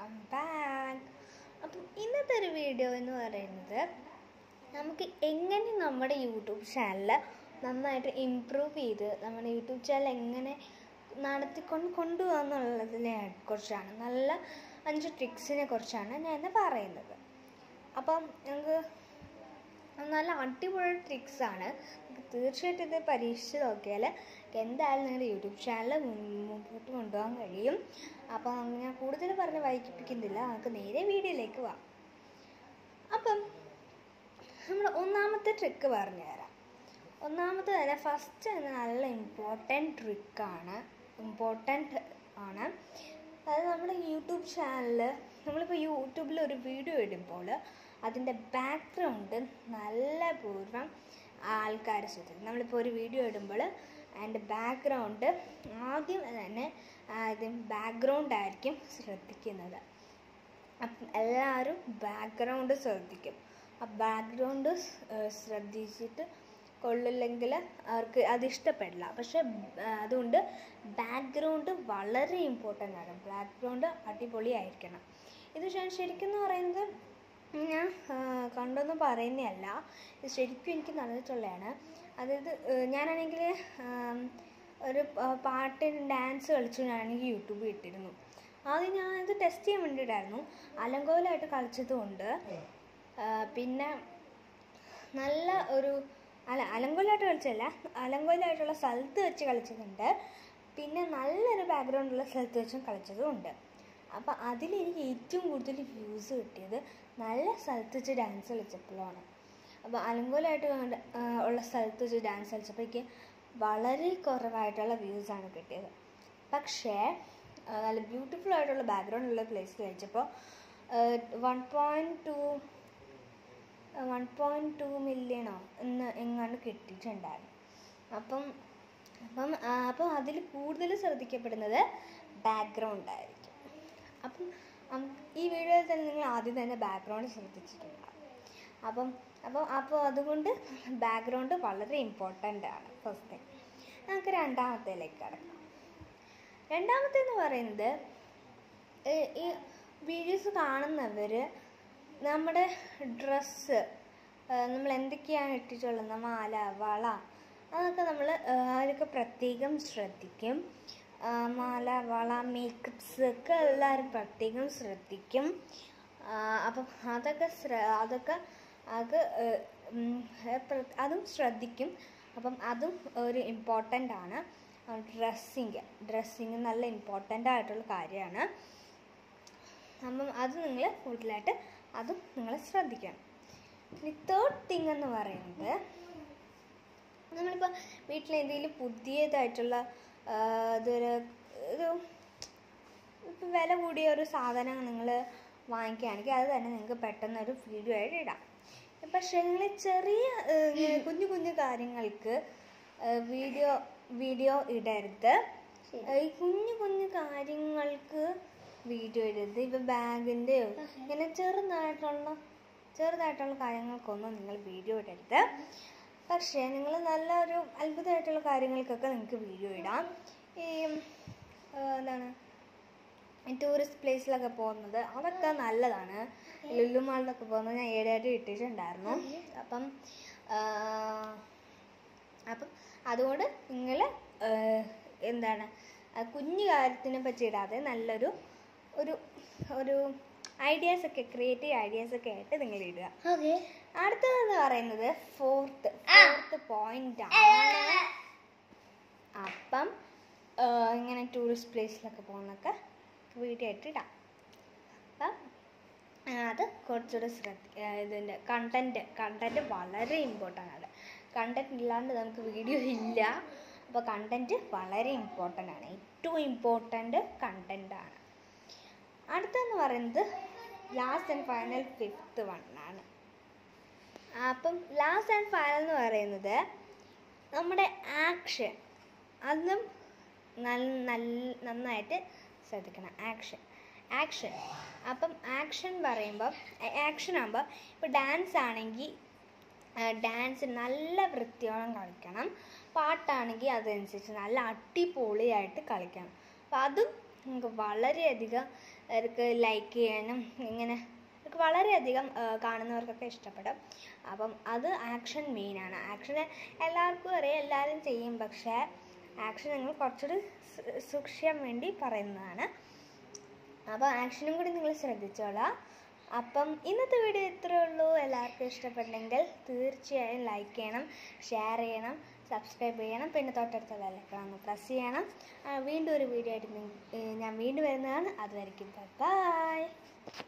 welcome back അപ്പം ഇന്നത്തെ ഒരു വീഡിയോ എന്ന് പറയുന്നത് നമുക്ക് എങ്ങനെ നമ്മുടെ യൂട്യൂബ് ചാനൽ നന്നായിട്ട് ഇമ്പ്രൂവ് ചെയ്ത് നമ്മുടെ യൂട്യൂബ് ചാനൽ എങ്ങനെ നടത്തിക്കൊണ്ട് കൊണ്ടുപോകാന്നുള്ളതിനെ കുറിച്ചാണ് നല്ല അഞ്ച് ട്രിക്സിനെ കുറിച്ചാണ് ഞാൻ ഇന്ന് പറയുന്നത് അപ്പം ഞങ്ങൾക്ക് നല്ല അടിപൊളി ട്രിക്സ് ആണ് തീർച്ചയായിട്ടും ഇത് പരീക്ഷിച്ച് നോക്കിയാൽ എന്തായാലും നിങ്ങളുടെ യൂട്യൂബ് ചാനൽ മുമ്പോട്ട് കൊണ്ടുപോകാൻ കഴിയും അപ്പം ഞാൻ കൂടുതൽ പറഞ്ഞ് വൈകിപ്പിക്കുന്നില്ല നമുക്ക് നേരെ വീഡിയോയിലേക്ക് പോവാം അപ്പം നമ്മൾ ഒന്നാമത്തെ ട്രിക്ക് പറഞ്ഞു തരാം ഒന്നാമത്തെ തന്നെ ഫസ്റ്റ് തന്നെ നല്ല ഇമ്പോർട്ടൻറ്റ് ട്രിക്കാണ് ഇമ്പോർട്ടൻറ്റ് ആണ് അതായത് നമ്മുടെ യൂട്യൂബ് ചാനൽ നമ്മളിപ്പോൾ യൂട്യൂബിൽ ഒരു വീഡിയോ ഇടുമ്പോൾ അതിൻ്റെ ബാക്ക്ഗ്രൗണ്ട് നല്ല പൂർവ്വം ആൾക്കാർ ശ്രദ്ധിക്കും നമ്മളിപ്പോൾ ഒരു വീഡിയോ ഇടുമ്പോൾ അതിൻ്റെ ബാക്ക്ഗ്രൗണ്ട് ആദ്യം തന്നെ ആദ്യം ബാക്ക്ഗ്രൗണ്ട് ആയിരിക്കും ശ്രദ്ധിക്കുന്നത് അപ്പം എല്ലാവരും ബാക്ക്ഗ്രൗണ്ട് ശ്രദ്ധിക്കും ആ ബാക്ക്ഗ്രൗണ്ട് ശ്രദ്ധിച്ചിട്ട് കൊള്ളില്ലെങ്കിൽ അവർക്ക് അത് ഇഷ്ടപ്പെടില്ല പക്ഷെ അതുകൊണ്ട് ബാക്ക്ഗ്രൗണ്ട് വളരെ ഇമ്പോർട്ടൻ്റ് ആണ് ബാക്ക്ഗ്രൗണ്ട് അടിപൊളിയായിരിക്കണം ഇത് ഞാൻ ശരിക്കും എന്ന് പറയുന്നത് ഞാൻ കണ്ടൊന്നും പറയുന്നതല്ല ഇത് ശരിക്കും എനിക്ക് നടന്നിട്ടുള്ളതാണ് അതായത് ഞാനാണെങ്കിൽ ഒരു പാട്ട് ഡാൻസ് കളിച്ചു ഞാനാണെങ്കിൽ യൂട്യൂബിൽ ഇട്ടിരുന്നു ആദ്യം ഞാൻ ഇത് ടെസ്റ്റ് ചെയ്യാൻ വേണ്ടിയിട്ടായിരുന്നു അലങ്കോലമായിട്ട് കളിച്ചതുകൊണ്ട് പിന്നെ നല്ല ഒരു അല്ല അലങ്കോലമായിട്ട് കളിച്ചല്ല അലങ്കോലമായിട്ടുള്ള സ്ഥലത്ത് വെച്ച് കളിച്ചതുണ്ട് പിന്നെ നല്ലൊരു ബാക്ക്ഗ്രൗണ്ടുള്ള സ്ഥലത്ത് വെച്ചും കളിച്ചതുമുണ്ട് അപ്പോൾ അതിലെനിക്ക് ഏറ്റവും കൂടുതൽ വ്യൂസ് കിട്ടിയത് നല്ല സ്ഥലത്ത് വെച്ച് ഡാൻസ് കളിച്ചപ്പോഴാണ് അപ്പോൾ അലങ്കോലമായിട്ട് ഉള്ള സ്ഥലത്ത് വെച്ച് ഡാൻസ് കളിച്ചപ്പോൾ എനിക്ക് വളരെ കുറവായിട്ടുള്ള വ്യൂസാണ് കിട്ടിയത് പക്ഷേ നല്ല ബ്യൂട്ടിഫുൾ ആയിട്ടുള്ള ബാക്ക്ഗ്രൗണ്ട് ഉള്ള പ്ലേസിൽ കളിച്ചപ്പോൾ one point two one point two മില്യണോ എന്ന് എങ്ങാണ്ട് കിട്ടിയിട്ടുണ്ടായിരുന്നു അപ്പം അപ്പം അപ്പോൾ അതിൽ കൂടുതൽ ശ്രദ്ധിക്കപ്പെടുന്നത് ബാക്ക്ഗ്രൗണ്ട് ആയിരിക്കും അപ്പം ഈ വീഡിയോയിൽ തന്നെ നിങ്ങൾ ആദ്യം തന്നെ ബാക്ക്ഗ്രൗണ്ട് ശ്രദ്ധിച്ചിട്ടുണ്ടാകും അപ്പം അപ്പോൾ അപ്പോൾ അതുകൊണ്ട് ബാക്ക്ഗ്രൗണ്ട് വളരെ ഇമ്പോർട്ടൻ്റ് ആണ് ഫസ്റ്റ് തിങ് നമുക്ക് രണ്ടാമത്തേലേക്ക് കിടക്കാം രണ്ടാമത്തേന്ന് പറയുന്നത് ഈ വീഡിയോസ് കാണുന്നവർ നമ്മുടെ ഡ്രസ്സ് നമ്മൾ എന്തൊക്കെയാണ് ഇട്ടിട്ടുള്ളത് മാല വള അതൊക്കെ നമ്മൾ അവരൊക്കെ പ്രത്യേകം ശ്രദ്ധിക്കും മാല വള മേക്കപ്സ് ഒക്കെ എല്ലാവരും പ്രത്യേകം ശ്രദ്ധിക്കും അപ്പം അതൊക്കെ അതൊക്കെ അത് അതും ശ്രദ്ധിക്കും അപ്പം അതും ഒരു ഇമ്പോർട്ടൻ്റ് ആണ് ഡ്രസ്സിങ് ഡ്രസ്സിങ് നല്ല ഇമ്പോർട്ടൻ്റ് ആയിട്ടുള്ള കാര്യമാണ് അപ്പം അത് നിങ്ങൾ കൂടുതലായിട്ട് അതും നിങ്ങൾ ശ്രദ്ധിക്കണം ഇനി തേർഡ് തിങ് എന്ന് പറയുന്നത് നമ്മളിപ്പോൾ വീട്ടിൽ എന്തെങ്കിലും പുതിയതായിട്ടുള്ള ഇതൊരു ഒരു ഇപ്പം വില കൂടിയ ഒരു സാധനം നിങ്ങൾ വാങ്ങിക്കുകയാണെങ്കിൽ അത് തന്നെ നിങ്ങൾക്ക് പെട്ടെന്ന് ഒരു വീഡിയോ ആയിട്ട് ഇടാം പക്ഷേ നിങ്ങൾ ചെറിയ കുഞ്ഞു കുഞ്ഞു കാര്യങ്ങൾക്ക് വീഡിയോ വീഡിയോ ഇടരുത് ഈ കുഞ്ഞു കുഞ്ഞു കാര്യങ്ങൾക്ക് വീഡിയോ ഇടരുത് ഇപ്പം ബാഗിൻ്റെയോ ഇങ്ങനെ ചെറുതായിട്ടുള്ള ചെറുതായിട്ടുള്ള കാര്യങ്ങൾക്കൊന്നും നിങ്ങൾ വീഡിയോ ഇടരുത് പക്ഷേ നിങ്ങൾ നല്ലൊരു അത്ഭുതമായിട്ടുള്ള കാര്യങ്ങൾക്കൊക്കെ നിങ്ങൾക്ക് വീഡിയോ ഇടാം ഈ എന്താണ് ടൂറിസ്റ്റ് പ്ലേസിലൊക്കെ പോകുന്നത് അതൊക്കെ നല്ലതാണ് ലുലുമാളിലൊക്കെ പോകുന്നത് ഞാൻ ഏഴായിട്ട് ഇട്ടിട്ടുണ്ടായിരുന്നു അപ്പം അപ്പം അതുകൊണ്ട് നിങ്ങൾ എന്താണ് കുഞ്ഞു കാര്യത്തിനെ പറ്റി ഇടാതെ നല്ലൊരു ഒരു ഒരു ഐഡിയാസ് ഒക്കെ ക്രിയേറ്റീവ് ഐഡിയാസ് ഒക്കെ ആയിട്ട് നിങ്ങൾ ഇടുക അടുത്തതെന്ന് പറയുന്നത് ഫോർത്ത് ഫോർത്ത് പോയിന്റ് ആണ് അപ്പം ഇങ്ങനെ ടൂറിസ്റ്റ് പ്ലേസിലൊക്കെ പോകുന്നൊക്കെ വീഡിയോ ആയിട്ട് ഇടാം അപ്പം അത് കുറച്ചുകൂടെ ശ്രദ്ധ ഇതിൻ്റെ കണ്ടൻറ്റ് കണ്ടൻറ്റ് വളരെ ഇമ്പോർട്ടൻ്റ് ആണ് കണ്ടൻറ്റ് ഇല്ലാണ്ട് നമുക്ക് വീഡിയോ ഇല്ല അപ്പോൾ കണ്ടൻറ്റ് വളരെ ഇമ്പോർട്ടൻ്റ് ആണ് ഏറ്റവും ഇമ്പോർട്ടൻ്റ് കണ്ടൻ്റ് ആണ് അടുത്തെന്ന് പറയുന്നത് last and final fifth one ആണ് അപ്പം ലാസ്റ്റ് ആൻഡ് ഫൈനൽ എന്ന് പറയുന്നത് നമ്മുടെ ആക്ഷൻ അതും നല്ല നന്നായിട്ട് ശ്രദ്ധിക്കണം ആക്ഷൻ ആക്ഷൻ അപ്പം ആക്ഷൻ പറയുമ്പോൾ ആക്ഷൻ ആകുമ്പോൾ ഇപ്പോൾ ഡാൻസ് ആണെങ്കിൽ ഡാൻസ് നല്ല വൃത്തിയോളം കളിക്കണം പാട്ടാണെങ്കിൽ അതനുസരിച്ച് നല്ല അടിപൊളിയായിട്ട് കളിക്കണം അപ്പം അതും നമുക്ക് വളരെയധികം അവർക്ക് ലൈക്ക് ചെയ്യാനും ഇങ്ങനെ അവർക്ക് വളരെയധികം ആ, കാണുന്നവർക്കൊക്കെ ഇഷ്ടപ്പെടും അപ്പം അത് ആക്ഷൻ മെയിനാണ് ആക്ഷൻ എല്ലാവർക്കും അറിയാം എല്ലാവരും ചെയ്യും പക്ഷേ ആക്ഷൻ ഞങ്ങൾ കുറച്ചുകൂടി സു- സൂക്ഷിക്കാൻ വേണ്ടി പറയുന്നതാണ് അപ്പോൾ ആക്ഷനും കൂടി നിങ്ങൾ ശ്രദ്ധിച്ചോളാം അപ്പം ഇന്നത്തെ വീഡിയോ ഇത്രയേ ഉള്ളൂ എല്ലാവർക്കും ഇഷ്ടപ്പെട്ടെങ്കിൽ തീർച്ചയായും ലൈക്ക് ചെയ്യണം ഷെയർ ചെയ്യണം സബ്സ്ക്രൈബ് ചെയ്യണം പിന്നെ തൊട്ടടുത്ത ബെല്ലൈക്കൺ പ്രസ് ചെയ്യണം ആ, വീണ്ടും ഒരു വീഡിയോ ആയിട്ട് നിങ്ങ- ഏ, ഞാൻ വീണ്ടും വരുന്നതാണ് അതുവരെയ്ക്കും ബൈ